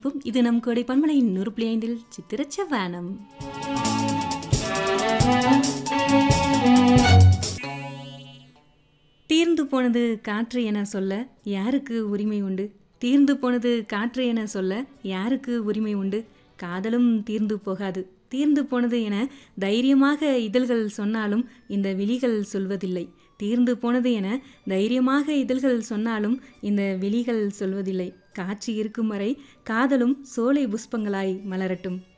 பும் இது நம் கோடை பன்மலையின் நூறு புள்ளி ஐந்தில் சித்திரச்ச வானம் தீர்ந்து போனது காற்று என சொல்ல யாருக்கு உரிமை உண்டு தீர்ந்து போனது காற்று என சொல்ல யாருக்கு உரிமை உண்டு காதலும் தீர்ந்து போகாது தீர்ந்து போனது என தைரியமாக இதழ்கள் சொன்னாலும் இந்த விழிகள் சொல்வதில்லை தீர்ந்து போனது என தைரியமாக இதழ்கள் சொன்னாலும் இந்த விழிகள் சொல்வதில்லை காட்சி இருக்கும் வரை காதலும் சோலை புஷ்பங்களாய் மலரட்டும்